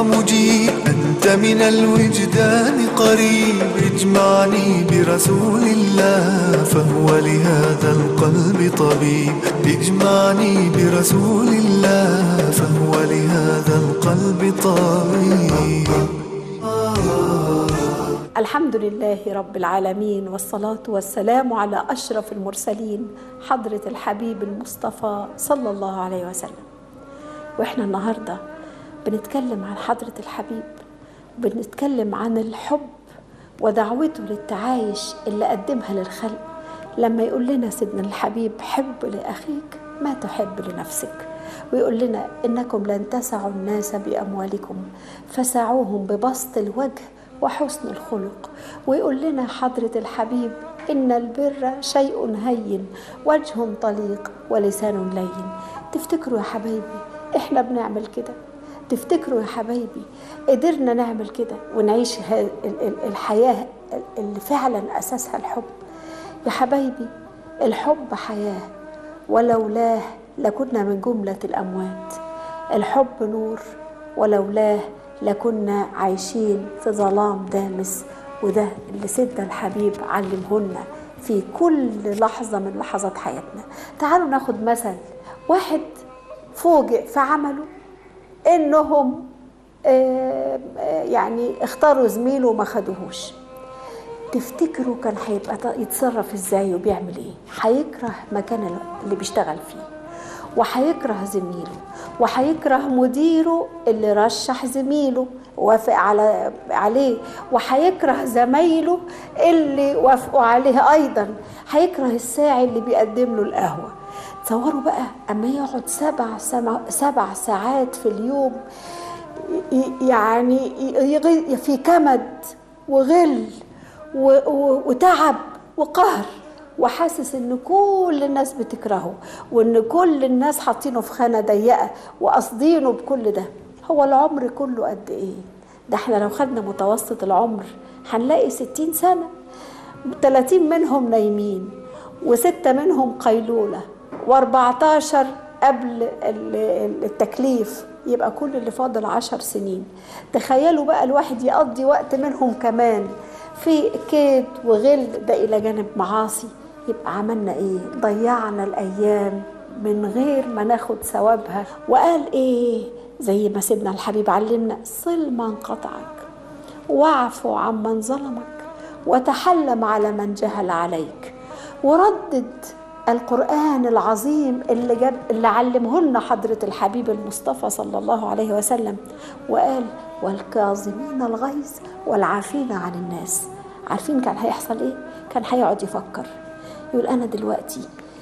مجيب أنت من الوجدان قريب اجمعني برسول الله فهو لهذا القلب طبيب اجمعني برسول الله فهو لهذا القلب طبيب الحمد لله رب العالمين والصلاة والسلام على أشرف المرسلين حضرة الحبيب المصطفى صلى الله عليه وسلم وإحنا النهاردة بنتكلم عن حضرة الحبيب بنتكلم عن الحب ودعوته للتعايش اللي قدمها للخلق لما يقول لنا سيدنا الحبيب حب لأخيك ما تحب لنفسك ويقول لنا إنكم لن تسعوا الناس بأموالكم فسعوهم ببسط الوجه وحسن الخلق ويقول لنا حضرة الحبيب إن البر شيء هين وجه طليق ولسان لين تفتكروا يا حبايبي إحنا بنعمل كده تفتكروا يا حبايبي قدرنا نعمل كده ونعيش الحياة اللي فعلا أساسها الحب يا حبايبي الحب حياة ولولاه لكنا من جملة الأموات الحب نور ولولاه لكنا عايشين في ظلام دامس وده اللي سيدنا الحبيب علمهن في كل لحظة من لحظات حياتنا تعالوا ناخد مثل واحد فوجئ في عمله انهم يعني اختاروا زميله وما خدوهوش تفتكروا كان هيبقى يتصرف ازاي وبيعمل ايه هيكره مكان اللي بيشتغل فيه وهيكره زميله وهيكره مديره اللي رشح زميله وافق على عليه وهيكره زمايله اللي وافقوا عليه ايضا هيكره الساعي اللي بيقدم له القهوه تصوروا بقى اما يقعد سبع سما سبع ساعات في اليوم يعني في كمد وغل وتعب وقهر وحاسس ان كل الناس بتكرهه وان كل الناس حاطينه في خانه ضيقه وقاصدينه بكل ده هو العمر كله قد ايه ده احنا لو خدنا متوسط العمر هنلاقي ستين سنه 30 منهم نايمين وستة منهم قيلولة و14 قبل التكليف يبقى كل اللي فاضل عشر سنين تخيلوا بقى الواحد يقضي وقت منهم كمان في كيد وغل ده إلى جانب معاصي يبقى عملنا إيه ضيعنا الأيام من غير ما ناخد ثوابها وقال إيه زي ما سيدنا الحبيب علمنا صل من قطعك واعفو عمن ظلمك وتحلم على من جهل عليك وردد القرآن العظيم اللي جاب اللي علمه لنا حضرة الحبيب المصطفى صلى الله عليه وسلم وقال والكاظمين الغيظ والعافين عن الناس عارفين كان هيحصل ايه؟ كان هيقعد يفكر يقول انا دلوقتي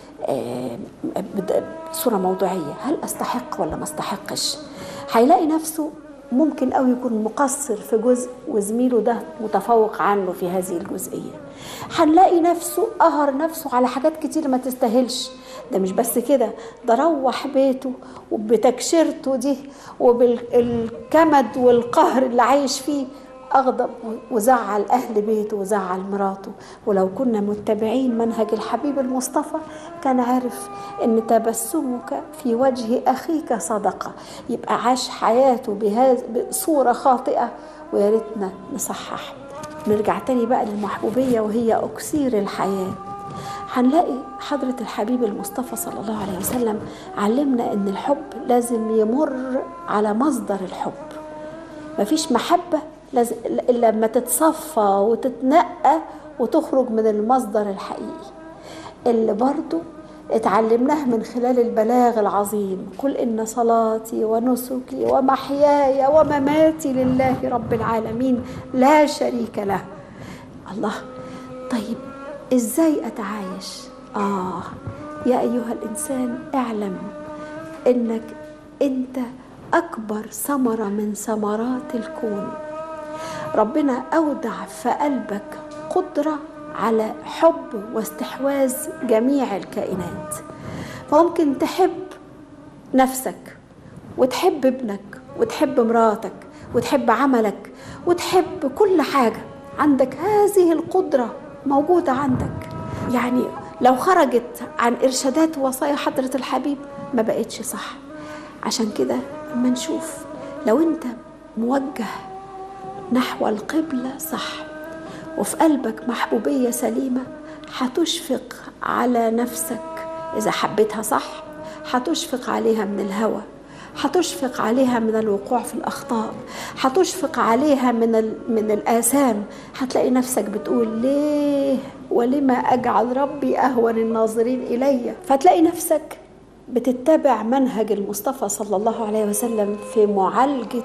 صورة موضوعية هل استحق ولا ما استحقش؟ هيلاقي نفسه ممكن أو يكون مقصر في جزء وزميله ده متفوق عنه في هذه الجزئية هنلاقي نفسه قهر نفسه على حاجات كتير ما تستاهلش ده مش بس كده ده روح بيته وبتكشيرته دي وبالكمد والقهر اللي عايش فيه أغضب وزعل أهل بيته وزعل مراته ولو كنا متبعين منهج الحبيب المصطفى كان عارف أن تبسمك في وجه أخيك صدقة يبقى عاش حياته بهذا بصورة خاطئة ويا ريتنا نصحح نرجع تاني بقى للمحبوبية وهي أكسير الحياة هنلاقي حضرة الحبيب المصطفى صلى الله عليه وسلم علمنا أن الحب لازم يمر على مصدر الحب مفيش محبة لازم لما تتصفى وتتنقى وتخرج من المصدر الحقيقي اللي برضو اتعلمناه من خلال البلاغ العظيم قل إن صلاتي ونسكي ومحياي ومماتي لله رب العالمين لا شريك له الله طيب ازاي اتعايش اه يا ايها الانسان اعلم انك انت اكبر ثمره من ثمرات الكون ربنا اودع في قلبك قدره على حب واستحواذ جميع الكائنات فممكن تحب نفسك وتحب ابنك وتحب مراتك وتحب عملك وتحب كل حاجه عندك هذه القدره موجوده عندك يعني لو خرجت عن ارشادات ووصايا حضره الحبيب ما بقتش صح عشان كده اما نشوف لو انت موجه نحو القبلة صح وفي قلبك محبوبية سليمة هتشفق على نفسك إذا حبيتها صح هتشفق عليها من الهوى هتشفق عليها من الوقوع في الأخطاء هتشفق عليها من, ال... من الآثام هتلاقي نفسك بتقول ليه ولما أجعل ربي أهون الناظرين إلي فتلاقي نفسك بتتبع منهج المصطفى صلى الله عليه وسلم في معالجة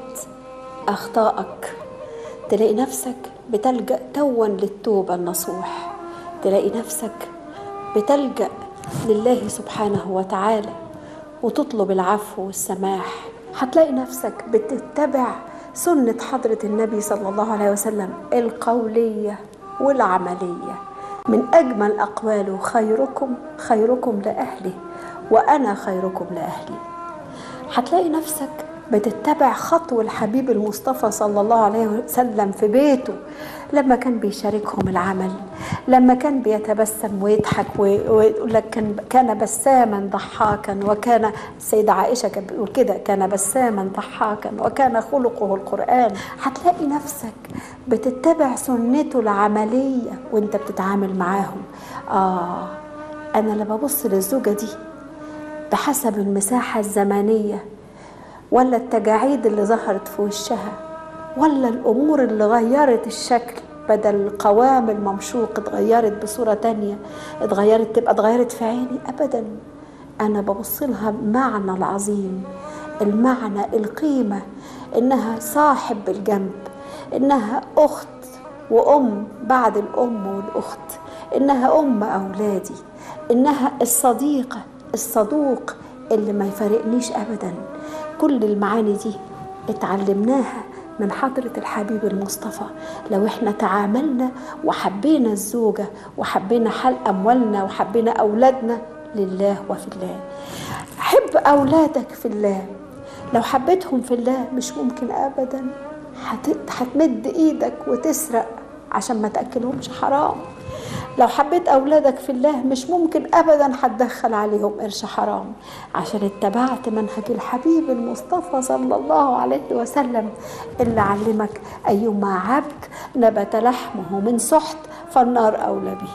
أخطائك تلاقي نفسك بتلجأ توا للتوبة النصوح تلاقي نفسك بتلجأ لله سبحانه وتعالى وتطلب العفو والسماح هتلاقي نفسك بتتبع سنة حضرة النبي صلى الله عليه وسلم القولية والعملية من أجمل أقواله خيركم خيركم لأهله وأنا خيركم لأهلي هتلاقي نفسك بتتبع خطو الحبيب المصطفى صلى الله عليه وسلم في بيته لما كان بيشاركهم العمل لما كان بيتبسم ويضحك ويقول لك كان كان بساما ضحاكا وكان السيدة عائشة كانت بتقول كده كان بساما ضحاكا وكان خلقه القرآن هتلاقي نفسك بتتبع سنته العملية وانت بتتعامل معاهم آه أنا لما ببص للزوجة دي بحسب المساحة الزمنية ولا التجاعيد اللي ظهرت في وشها ولا الأمور اللي غيرت الشكل بدل القوام الممشوق اتغيرت بصورة تانية اتغيرت تبقى اتغيرت في عيني أبدا أنا ببص لها بمعنى العظيم المعنى القيمة إنها صاحب بالجنب إنها أخت وأم بعد الأم والأخت إنها أم أولادي إنها الصديقة الصدوق اللي ما يفارقنيش أبدا كل المعاني دي اتعلمناها من حضرة الحبيب المصطفى لو احنا تعاملنا وحبينا الزوجة وحبينا حل أموالنا وحبينا أولادنا لله وفي الله حب أولادك في الله لو حبيتهم في الله مش ممكن أبدا هتمد إيدك وتسرق عشان ما تأكلهمش حرام لو حبيت أولادك في الله مش ممكن أبدا هتدخل عليهم قرش حرام عشان اتبعت منهج الحبيب المصطفى صلى الله عليه وسلم اللي علمك أيما عبد نبت لحمه من سحت فالنار أولى به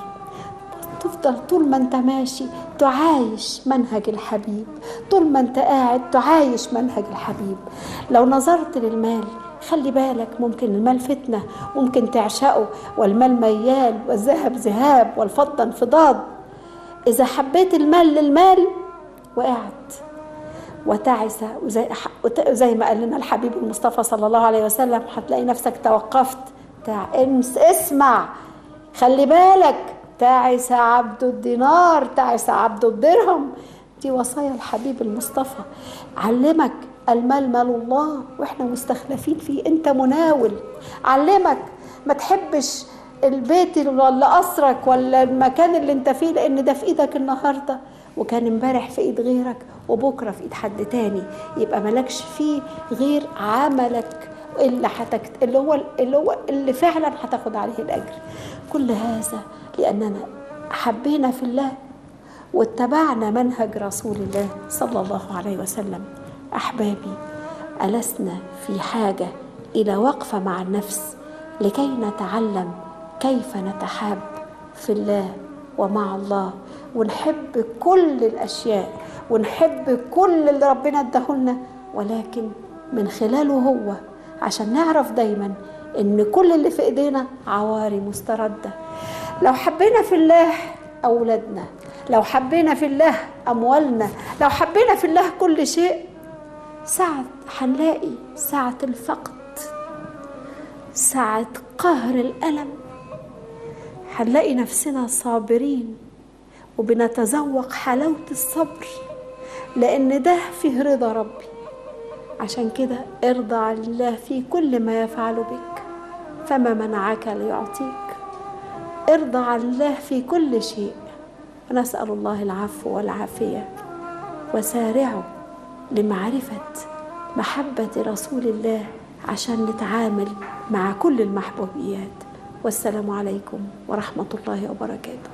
تفضل طول ما انت ماشي تعايش منهج الحبيب طول ما انت قاعد تعايش منهج الحبيب لو نظرت للمال خلي بالك ممكن المال فتنة ممكن تعشقه والمال ميال والذهب ذهاب والفضة انفضاض إذا حبيت المال للمال وقعت وتعس وزي, زي ما قال لنا الحبيب المصطفى صلى الله عليه وسلم هتلاقي نفسك توقفت تع... اسمع خلي بالك تعس عبد الدينار تعس عبد الدرهم دي وصايا الحبيب المصطفى علمك المال مال الله واحنا مستخلفين فيه انت مناول علمك ما تحبش البيت ولا قصرك ولا المكان اللي انت فيه لان ده في ايدك النهارده وكان امبارح في ايد غيرك وبكره في ايد حد تاني يبقى مالكش فيه غير عملك اللي حتكت اللي هو اللي هو اللي فعلا هتاخد عليه الاجر كل هذا لاننا حبينا في الله واتبعنا منهج رسول الله صلى الله عليه وسلم احبابي ألسنا في حاجة إلى وقفة مع النفس لكي نتعلم كيف نتحاب في الله ومع الله ونحب كل الأشياء ونحب كل اللي ربنا اداهولنا ولكن من خلاله هو عشان نعرف دايما ان كل اللي في ايدينا عواري مستردة لو حبينا في الله أولادنا لو حبينا في الله أموالنا لو حبينا في الله كل شيء ساعة هنلاقي ساعة الفقد ساعة قهر الألم هنلاقي نفسنا صابرين وبنتذوق حلاوة الصبر لأن ده فيه رضا ربي عشان كده ارضى عن الله في كل ما يفعل بك فما منعك ليعطيك ارضى عن الله في كل شيء ونسأل الله العفو والعافية وسارعوا لمعرفة محبة رسول الله عشان نتعامل مع كل المحبوبيات والسلام عليكم ورحمة الله وبركاته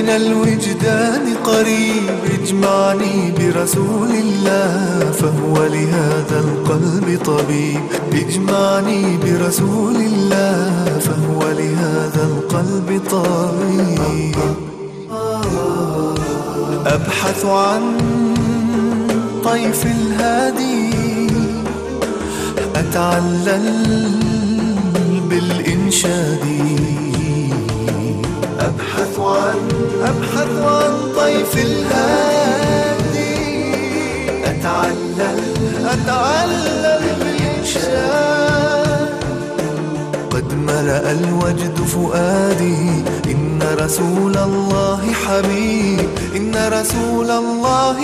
من الوجدان قريب اجمعني برسول الله فهو لهذا القلب طبيب اجمعني برسول الله فهو لهذا القلب طبيب أبحث عن طيف الهادي أتعلل بالإنشاد أبحث عن أبحث عن طيف الهادي أتعلل أتعلل بالإنشاد قد ملأ الوجد فؤادي إن رسول الله حبيب إن رسول الله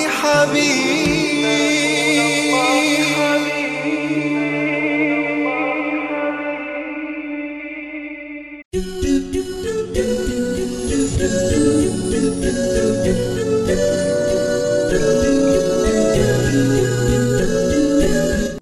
حبيب